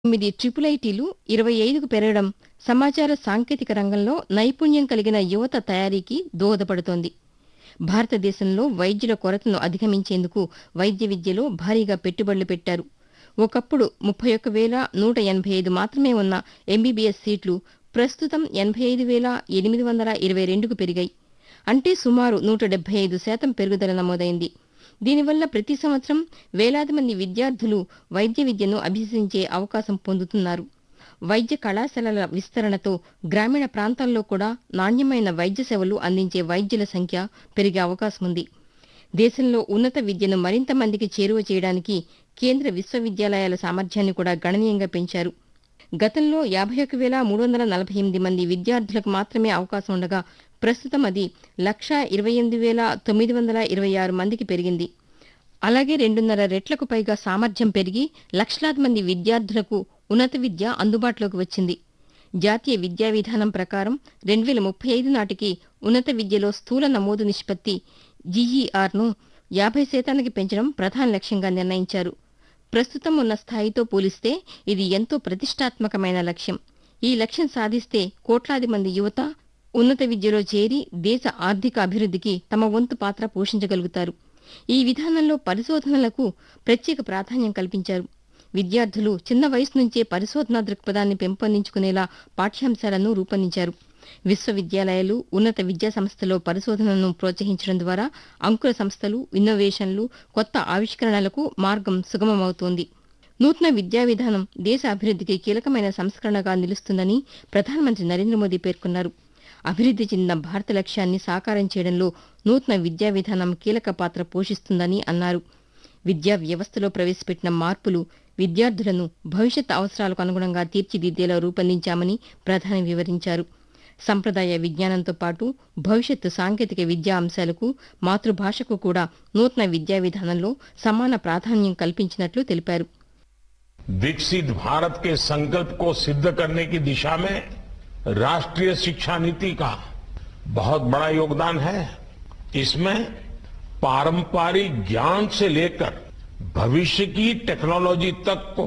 తొమ్మిది ట్రిపుల్ ఐటీలు ఇరవై ఐదుకు పెరగడం సమాచార సాంకేతిక రంగంలో నైపుణ్యం కలిగిన యువత తయారీకి దోహదపడుతోంది భారతదేశంలో వైద్యుల కొరతను అధిగమించేందుకు వైద్య విద్యలో భారీగా పెట్టుబడులు పెట్టారు ఒకప్పుడు ముప్పై ఒక్క వేల నూట ఎనభై ఐదు మాత్రమే ఉన్న ఎంబీబీఎస్ సీట్లు ప్రస్తుతం ఎనభై ఐదు వేల ఎనిమిది వందల ఇరవై రెండుకు పెరిగాయి అంటే సుమారు నూట డెబ్బై ఐదు శాతం పెరుగుదల నమోదైంది దీనివల్ల ప్రతి సంవత్సరం వేలాది మంది విద్యార్థులు వైద్య విద్యను అభ్యసించే అవకాశం పొందుతున్నారు వైద్య కళాశాలల విస్తరణతో గ్రామీణ ప్రాంతాల్లో కూడా నాణ్యమైన వైద్య సేవలు అందించే వైద్యుల సంఖ్య పెరిగే అవకాశం ఉంది దేశంలో ఉన్నత విద్యను మరింత మందికి చేరువ చేయడానికి కేంద్ర విశ్వవిద్యాలయాల సామర్థ్యాన్ని కూడా గణనీయంగా పెంచారు గతంలో యాభై ఒక వేల మూడు వందల నలభై ఎనిమిది మంది విద్యార్థులకు మాత్రమే అవకాశం ఉండగా ప్రస్తుతం అది లక్షా ఇరవై ఎనిమిది వేల తొమ్మిది వందల ఇరవై ఆరు మందికి పెరిగింది అలాగే రెండున్నర రెట్లకు పైగా సామర్థ్యం పెరిగి లక్షలాది మంది విద్యార్థులకు ఉన్నత విద్య అందుబాటులోకి వచ్చింది జాతీయ విద్యా విధానం ప్రకారం రెండు వేల ముప్పై ఐదు నాటికి ఉన్నత విద్యలో స్థూల నమోదు నిష్పత్తి జీఈఆర్ను యాభై శాతానికి పెంచడం ప్రధాన లక్ష్యంగా నిర్ణయించారు ప్రస్తుతం ఉన్న స్థాయితో పోలిస్తే ఇది ఎంతో ప్రతిష్టాత్మకమైన లక్ష్యం ఈ లక్ష్యం సాధిస్తే కోట్లాది మంది యువత ఉన్నత విద్యలో చేరి దేశ ఆర్థిక అభివృద్ధికి తమ వంతు పాత్ర పోషించగలుగుతారు ఈ విధానంలో పరిశోధనలకు ప్రత్యేక ప్రాధాన్యం కల్పించారు విద్యార్థులు చిన్న వయసు నుంచే పరిశోధనా దృక్పథాన్ని పెంపొందించుకునేలా పాఠ్యాంశాలను రూపొందించారు విశ్వవిద్యాలయాలు ఉన్నత విద్యా సంస్థలో పరిశోధనను ప్రోత్సహించడం ద్వారా అంకుర సంస్థలు ఇన్నోవేషన్లు కొత్త ఆవిష్కరణలకు మార్గం సుగమమవుతోంది నూతన విద్యా విధానం దేశ అభివృద్ధికి కీలకమైన సంస్కరణగా నిలుస్తుందని ప్రధానమంత్రి నరేంద్ర మోదీ పేర్కొన్నారు అభివృద్ది చెందిన భారత లక్ష్యాన్ని సాకారం చేయడంలో నూతన విద్యా విధానం కీలక పాత్ర పోషిస్తుందని అన్నారు విద్యా వ్యవస్థలో ప్రవేశపెట్టిన మార్పులు విద్యార్థులను భవిష్యత్ అవసరాలకు అనుగుణంగా తీర్చిదిద్దేలా రూపొందించామని ప్రధాని వివరించారు సంప్రదాయ విజ్ఞానంతో పాటు భవిష్యత్తు సాంకేతిక విద్యా అంశాలకు మాతృభాషకు కూడా నూతన విద్యా విధానంలో సమాన ప్రాధాన్యం కల్పించినట్లు తెలిపారు विकसित भारत के संकल्प को सिद्ध करने की दिशा में राष्ट्रीय शिक्षा नीति का बहुत बड़ा योगदान है इसमें पारंपरिक ज्ञान से लेकर भविष्य की टेक्नोलॉजी तक को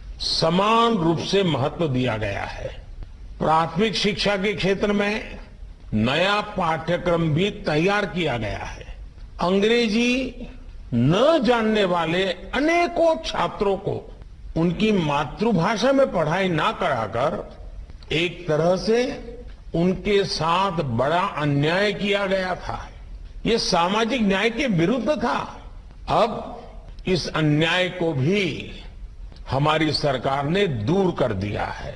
समान रूप से महत्व दिया गया है प्राथमिक शिक्षा के क्षेत्र में नया पाठ्यक्रम भी तैयार किया गया है अंग्रेजी न जानने वाले अनेकों छात्रों को उनकी मातृभाषा में पढ़ाई ना कराकर एक तरह से उनके साथ बड़ा अन्याय किया गया था ये सामाजिक न्याय के विरुद्ध था अब इस अन्याय को भी हमारी सरकार ने दूर कर दिया है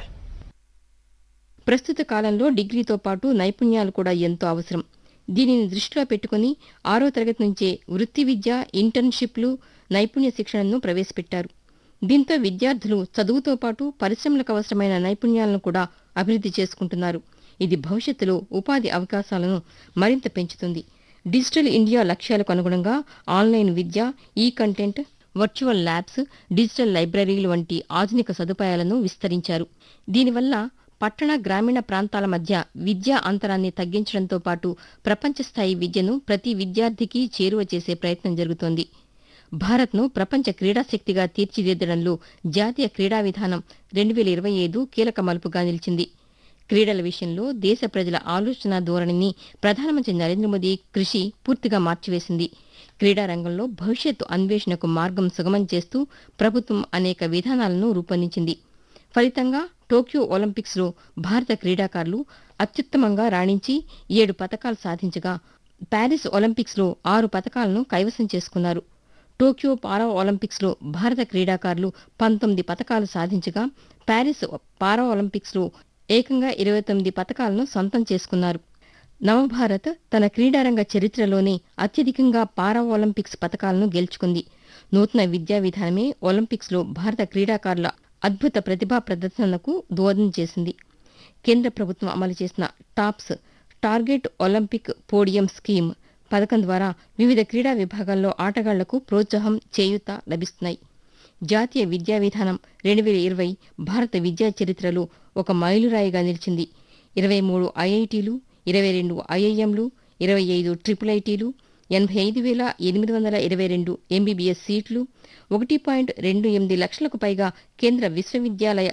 ప్రస్తుత కాలంలో డిగ్రీతో పాటు నైపుణ్యాలు కూడా ఎంతో అవసరం దీనిని దృష్టిలో పెట్టుకుని ఆరో తరగతి నుంచే వృత్తి విద్య ఇంటర్న్షిప్లు నైపుణ్య శిక్షణను ప్రవేశపెట్టారు దీంతో విద్యార్థులు చదువుతో పాటు పరిశ్రమలకు అవసరమైన నైపుణ్యాలను కూడా అభివృద్ది చేసుకుంటున్నారు ఇది భవిష్యత్తులో ఉపాధి అవకాశాలను మరింత పెంచుతుంది డిజిటల్ ఇండియా లక్ష్యాలకు అనుగుణంగా ఆన్లైన్ విద్య ఈ కంటెంట్ వర్చువల్ ల్యాబ్స్ డిజిటల్ లైబ్రరీలు వంటి ఆధునిక సదుపాయాలను విస్తరించారు దీనివల్ల పట్టణ గ్రామీణ ప్రాంతాల మధ్య విద్యా అంతరాన్ని తగ్గించడంతో పాటు ప్రపంచ స్థాయి విద్యను ప్రతి విద్యార్థికి చేరువ చేసే ప్రయత్నం జరుగుతోంది భారత్ను ప్రపంచ క్రీడాశక్తిగా తీర్చిదిద్దడంలో జాతీయ క్రీడా విధానం రెండు వేల ఇరవై ఐదు కీలక మలుపుగా నిలిచింది క్రీడల విషయంలో దేశ ప్రజల ఆలోచన ధోరణిని ప్రధానమంత్రి నరేంద్ర మోదీ కృషి పూర్తిగా మార్చివేసింది క్రీడా రంగంలో భవిష్యత్తు అన్వేషణకు మార్గం సుగమం చేస్తూ ప్రభుత్వం అనేక విధానాలను రూపొందించింది ఫలితంగా టోక్యో ఒలింపిక్స్లో భారత క్రీడాకారులు అత్యుత్తమంగా రాణించి ఏడు పతకాలు సాధించగా ప్యారిస్ ఒలింపిక్స్లో ఆరు పతకాలను కైవసం చేసుకున్నారు టోక్యో పారా ఒలింపిక్స్లో భారత క్రీడాకారులు పంతొమ్మిది పతకాలు సాధించగా ప్యారిస్ పారా ఒలింపిక్స్లో ఏకంగా ఇరవై తొమ్మిది పతకాలను సొంతం చేసుకున్నారు నవభారత్ తన క్రీడారంగ చరిత్రలోనే అత్యధికంగా పారా ఒలింపిక్స్ పతకాలను గెలుచుకుంది నూతన విద్యా విధానమే ఒలింపిక్స్లో భారత క్రీడాకారుల అద్భుత ప్రతిభా ప్రదర్శనకు దోహదం చేసింది కేంద్ర ప్రభుత్వం అమలు చేసిన TOPS target Olympic podium scheme పథకం ద్వారా వివిధ క్రీడా విభాగాల్లో ఆటగాళ్లకు ప్రోత్సాహం చేయూత లభిస్తున్నాయి జాతీయ విద్యా విధానం రెండు వేల ఇరవై భారత విద్యా చరిత్రలో ఒక మైలురాయిగా నిలిచింది ఇరవై మూడు ఐఐటీలు ఇరవై రెండు ఐఐఎంలు ఇరవై ఐదు ట్రిపుల్ ఐటీలు ఎనభై ఐదు వేల ఎనిమిది వందల ఇరవై రెండు ఎంబీబీఎస్ సీట్లు ఒకటి పాయింట్ రెండు ఎనిమిది లక్షలకు పైగా కేంద్ర విశ్వవిద్యాలయ